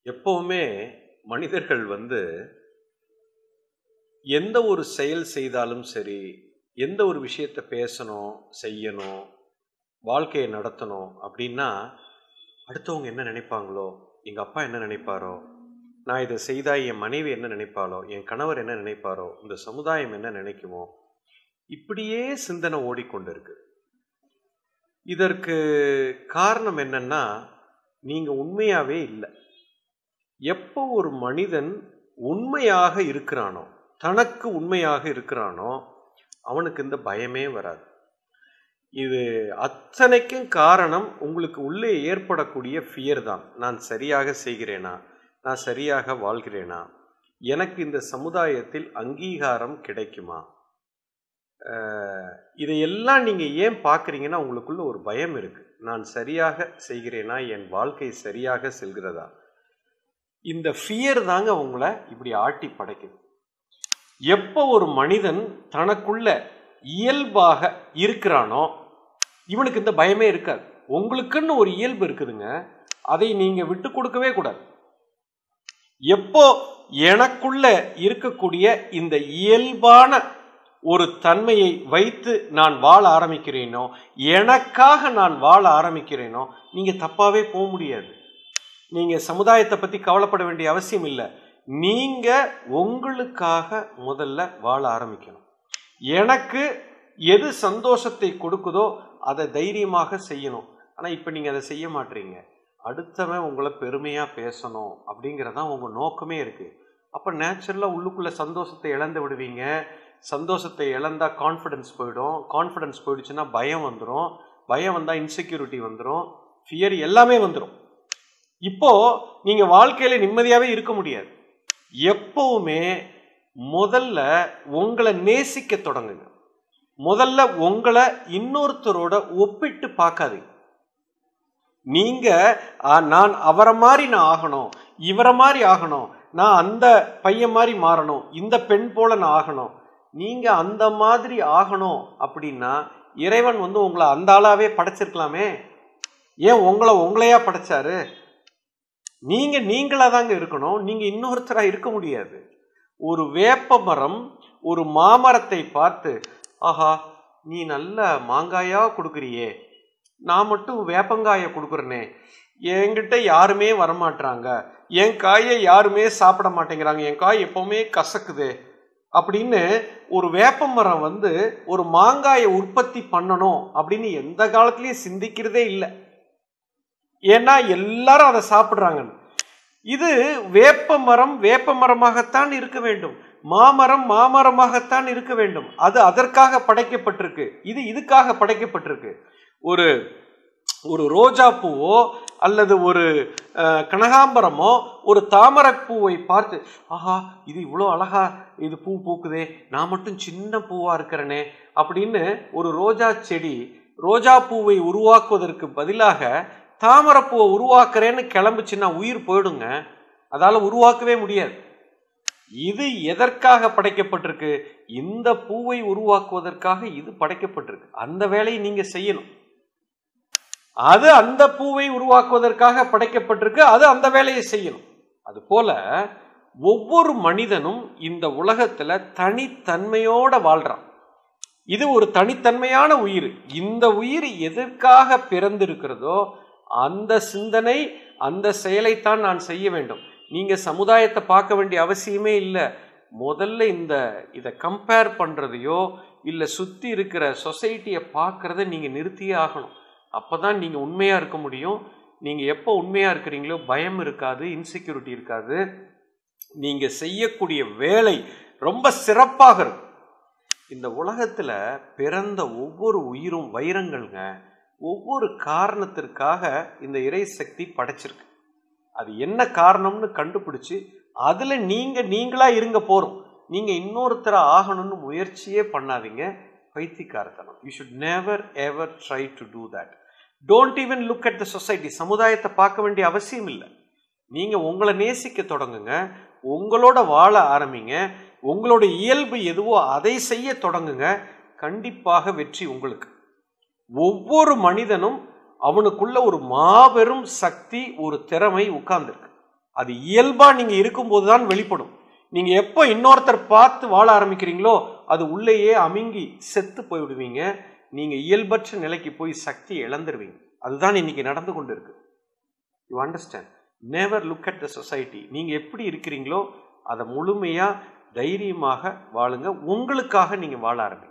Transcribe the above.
எப்பவுமே மனிதர்கள் வந்து எந்த ஒரு செயல் செய்தாலும் சரி எந்த ஒரு விஷயத்தை பேசணும் செய்யணும் வாழ்க்கையை நடத்தணும் அப்படின்னா அடுத்தவங்க என்ன நினைப்பாங்களோ எங்கள் அப்பா என்ன நினைப்பாரோ நான் இதை செய்தால் என் மனைவி என்ன நினைப்பாளோ என் கணவர் என்ன நினைப்பாரோ இந்த சமுதாயம் என்ன நினைக்குமோ இப்படியே சிந்தனை ஓடிக்கொண்டிருக்கு இதற்கு காரணம் என்னன்னா நீங்கள் உண்மையாகவே இல்லை எப்போ ஒரு மனிதன் உண்மையாக இருக்கிறானோ தனக்கு உண்மையாக இருக்கிறானோ அவனுக்கு இந்த பயமே வராது இது அத்தனைக்கும் காரணம் உங்களுக்கு உள்ளே ஏற்படக்கூடிய ஃபியர் தான் நான் சரியாக செய்கிறேனா நான் சரியாக வாழ்கிறேனா எனக்கு இந்த சமுதாயத்தில் அங்கீகாரம் கிடைக்குமா அஹ், இதையெல்லாம் நீங்கள் ஏன் பார்க்குறீங்கன்னா உங்களுக்குள்ள ஒரு பயம் இருக்கு நான் சரியாக செய்கிறேனா என் வாழ்க்கை சரியாக செல்கிறதா இந்த ஃபியர் தாங்க உங்களை இப்படி ஆட்டி படைக்குது எப்போ ஒரு மனிதன் தனக்குள்ள இயல்பாக இருக்கிறானோ இவனுக்கு இந்த பயமே இருக்காது உங்களுக்குன்னு ஒரு இயல்பு இருக்குதுங்க அதை நீங்க விட்டு கொடுக்கவே கூடாது எப்போ எனக்குள்ள இருக்கக்கூடிய இந்த இயல்பான ஒரு தன்மையை வைத்து நான் வாழ ஆரம்பிக்கிறேனோ எனக்காக நான் வாழ ஆரம்பிக்கிறேனோ நீங்க தப்பாவே போக முடியாது நீங்க சமுதாயத்தை பத்தி கவலைப்பட வேண்டிய அவசியம் இல்லை நீங்க உங்களுக்காக முதல்ல வாழ ஆரம்பிக்கணும் எனக்கு எது சந்தோஷத்தை கொடுக்குதோ அதை தைரியமாக செய்யணும் ஆனா இப்ப நீங்க அதை செய்ய மாட்டீங்க அடுத்தவன் உங்களை பெருமையா பேசணும் அப்படிங்கறதான் உங்க நோக்கமே இருக்கு அப்ப நேச்சுரலா உள்ளுக்குள்ள சந்தோஷத்தை இழந்து விடுவீங்க சந்தோஷத்தை இழந்தா கான்ஃபிடன்ஸ் போயிடும் கான்ஃபிடன்ஸ் போயிடுச்சுன்னா பயம் வந்துடும் பயம் வந்தா இன்செக்யூரிட்டி வந்துடும் ஃபியர் எல்லாமே வந்துடும் இப்போ நீங்க வாழ்க்கையில நிம்மதியாவே இருக்க முடியாது எப்பவுமே முதல்ல உங்களை நேசிக்க தொடங்குங்க முதல்ல உங்களை இன்னொருத்தரோட ஒப்பிட்டு பார்க்காதீங்க நீங்க ஆ, நான் அவரை மாதிரி நான் ஆகணும் இவரை மாதிரி ஆகணும் நான் அந்த பையன் மாதிரி மாறணும் இந்த பெண் போல நான் ஆகணும் நீங்க அந்த மாதிரி ஆகணும் அப்படின்னா இறைவன் வந்து உங்களை அந்த ஆளாவே படைச்சிருக்கலாமே ஏன் உங்களை உங்களையா படைச்சாரு நீங்க நீங்களா தாங்க இருக்கணும் நீங்க இன்னொருத்தரா இருக்க முடியாது ஒரு வேப்ப மரம் ஒரு மாமரத்தை பார்த்து ஆஹா நீ நல்ல மாங்காயா கொடுக்குறியே நான் மட்டும் வேப்பங்காயை கொடுக்குறனே என்கிட்ட யாருமே வரமாட்றாங்க என் காயை யாருமே சாப்பிட மாட்டேங்கிறாங்க என் காய் எப்பவுமே கசக்குது அப்படின்னு ஒரு வேப்ப மரம் வந்து ஒரு மாங்காயை உற்பத்தி பண்ணணும் அப்படின்னு எந்த காலத்திலயும் சிந்திக்கிறதே இல்லை ஏன்னா எல்லாரும் அதை சாப்பிட்றாங்க இது வேப்ப மரம் வேப்ப மரமாகத்தான் இருக்க வேண்டும் மாமரம் மாமரமாகத்தான் இருக்க வேண்டும் அது அதற்காக படைக்கப்பட்டிருக்கு இது இதுக்காக படைக்கப்பட்டிருக்கு ஒரு ஒரு ரோஜா பூவோ அல்லது ஒரு அஹ், கனகாம்பரமோ ஒரு தாமரைப் பூவை பார்த்து ஆஹா இது இவ்வளோ அழகா இது பூ பூக்குதே நான் மட்டும் சின்ன பூவா இருக்கிறேனே அப்படின்னு ஒரு ரோஜா செடி ரோஜா பூவை உருவாக்குவதற்கு பதிலாக தாமரைப்பூவை உருவாக்குறேன்னு கிளம்புச்சுன்னா உயிர் போயிடுங்க அதால உருவாக்கவே முடியாது இது எதற்காக படைக்கப்பட்டிருக்கு இந்த பூவை உருவாக்குவதற்காக இது படைக்கப்பட்டிருக்கு அந்த வேலையை நீங்க செய்யணும் அது அந்த பூவை உருவாக்குவதற்காக படைக்கப்பட்டிருக்கு அது அந்த வேலையை செய்யணும் அது போல ஒவ்வொரு மனிதனும் இந்த உலகத்துல தனித்தன்மையோட வாழ்றான் இது ஒரு தனித்தன்மையான உயிர் இந்த உயிர் எதற்காக பிறந்திருக்கிறதோ அந்த சிந்தனை அந்த செயலைத்தான் நான் செய்ய வேண்டும் நீங்க சமுதாயத்தை பார்க்க வேண்டிய அவசியமே இல்லை முதல்ல இந்த இதை கம்பேர் பண்றதையோ இல்லை சுத்தி இருக்கிற சொசைட்டியை பார்க்கறத நீங்க நிறுத்தியே ஆகணும் அப்பதான் நீங்க உண்மையா இருக்க முடியும் நீங்க எப்போ உண்மையா இருக்கிறீங்களோ பயம் இருக்காது இன்செக்யூரிட்டி இருக்காது நீங்க செய்யக்கூடிய வேலை ரொம்ப சிறப்பாக இருக்கும் இந்த உலகத்துல பிறந்த ஒவ்வொரு உயிரும் வைரங்கள்ங்க ஒவ்வொரு காரணத்திற்காக இந்த இறை சக்தி படைச்சிருக்கு அது என்ன காரணம்னு கண்டுபிடிச்சு அதுல நீங்க நீங்களா இருங்க போறோம் நீங்க இன்னொருத்தர ஆகணும்னு முயற்சியே பண்ணாதீங்க பைத்தியக்காரத்தனம் you should never ever try to do that don't even look at the society சமுதாயத்தை பார்க்க வேண்டிய அவசியம் இல்லை நீங்க உங்களை நேசிக்க தொடங்குங்க உங்களோட வாழ ஆரம்பிங்க உங்களோட இயல்பு எதுவோ அதை செய்ய தொடங்குங்க கண்டிப்பாக வெற்றி உங்களுக்கு ஒவ்வொரு மனிதனும் அவனுக்குள்ள ஒரு மாபெரும் சக்தி ஒரு திறமை உட்கார்ந்துருக்கு அது இயல்பா நீங்க இருக்கும்போது தான் வெளிப்படும் நீங்க எப்போ இன்னொருத்தர் பார்த்து வாழ ஆரம்பிக்கிறீங்களோ அது உள்ளேயே அமுங்கி செத்து போய்விடுவீங்க நீங்க இயல்பற்ற நிலைக்கு போய் சக்தி இழந்துருவீங்க அதுதான் இன்னைக்கு நடந்து கொண்டு இருக்கு you understand never look at the society நீங்க எப்படி இருக்கிறீங்களோ அதை முழுமையா தைரியமாக வாழுங்க உங்களுக்காக நீங்க வாழ ஆரம்பிங்க